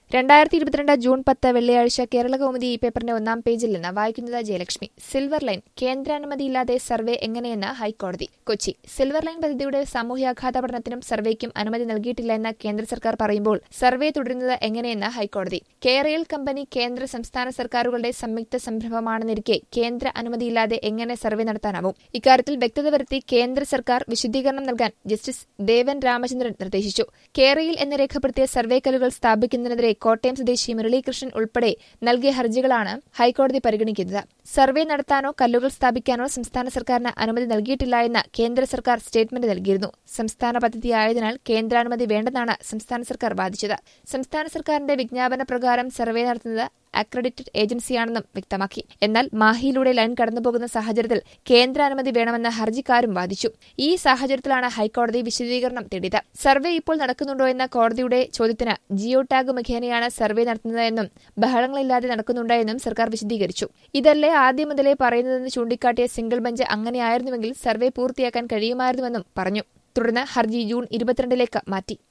രണ്ടായിരത്തി ഇരുപത്തിരണ്ട് ജൂൺ പത്ത് വെള്ളിയാഴ്ച കേരള കൗമുദി ഈ പേപ്പറിന്റെ ഒന്നാം പേജിൽ നിന്ന് വായിക്കുന്നത് ജയലക്ഷ്മി സിൽവർ ലൈൻ കേന്ദ്രാനുമതിയില്ലാതെ സർവേ എങ്ങനെയെന്ന് ഹൈക്കോടതി കൊച്ചി സിൽവർ ലൈൻ പദ്ധതിയുടെ സാമൂഹ്യാഘാത പഠനത്തിനും സർവേക്കും അനുമതി നൽകിയിട്ടില്ല എന്ന് കേന്ദ്ര സർക്കാർ പറയുമ്പോൾ സർവേ തുടരുന്നത് എങ്ങനെയെന്ന് ഹൈക്കോടതി കേരയിൽ കമ്പനി കേന്ദ്ര സംസ്ഥാന സർക്കാരുകളുടെ സംയുക്ത സംരംഭമാണെന്നിരിക്കെ കേന്ദ്ര അനുമതിയില്ലാതെ എങ്ങനെ സർവേ നടത്താനാവും ഇക്കാര്യത്തിൽ വ്യക്തത വരുത്തി കേന്ദ്ര സർക്കാർ വിശദീകരണം നൽകാൻ ജസ്റ്റിസ് ദേവൻ രാമചന്ദ്രൻ നിർദ്ദേശിച്ചു കേരയിൽ എന്ന് രേഖപ്പെടുത്തിയ സർവേക്കലുകൾ സ്ഥാപിക്കുന്നതിനെതിരെ കോട്ടയം സ്വദേശി മുരളീകൃഷ്ണൻ ഉൾപ്പെടെ നൽകിയ ഹർജികളാണ് ഹൈക്കോടതി പരിഗണിക്കുന്നത് സർവേ നടത്താനോ കല്ലുകൾ സ്ഥാപിക്കാനോ സംസ്ഥാന സർക്കാരിന് അനുമതി നൽകിയിട്ടില്ല എന്ന് കേന്ദ്ര സർക്കാർ സ്റ്റേറ്റ്മെന്റ് നൽകിയിരുന്നു സംസ്ഥാന പദ്ധതിയായതിനാൽ കേന്ദ്രാനുമതി വേണ്ടെന്നാണ് സംസ്ഥാന സർക്കാർ വാദിച്ചത് സംസ്ഥാന സർക്കാരിന്റെ വിജ്ഞാപന പ്രകാരം സർവേ നടത്തുന്നത് അക്രഡിറ്റഡ് ഏജൻസിയാണെന്നും വ്യക്തമാക്കി എന്നാൽ മാഹിയിലൂടെ ലൈൻ കടന്നുപോകുന്ന സാഹചര്യത്തിൽ കേന്ദ്രാനുമതി വേണമെന്ന് ഹർജിക്കാരും വാദിച്ചു ഈ സാഹചര്യത്തിലാണ് ഹൈക്കോടതി വിശദീകരണം തേടിയത് സർവേ ഇപ്പോൾ നടക്കുന്നുണ്ടോ എന്ന കോടതിയുടെ ചോദ്യത്തിന് ജിയോ ടാഗ് മുഖേനയാണ് സർവേ നടത്തുന്നതെന്നും ബഹളങ്ങളില്ലാതെ നടക്കുന്നുണ്ടെന്നും സർക്കാർ വിശദീകരിച്ചു ഇതല്ലേ ആദ്യം മുതലേ പറയുന്നതെന്ന് ചൂണ്ടിക്കാട്ടിയ സിംഗിൾ ബെഞ്ച് അങ്ങനെയായിരുന്നുവെങ്കിൽ സർവേ പൂർത്തിയാക്കാൻ കഴിയുമായിരുന്നുവെന്നും പറഞ്ഞു തുടർന്ന് ഹർജി ജൂൺ ഇരുപത്തിരണ്ടിലേക്ക് മാറ്റി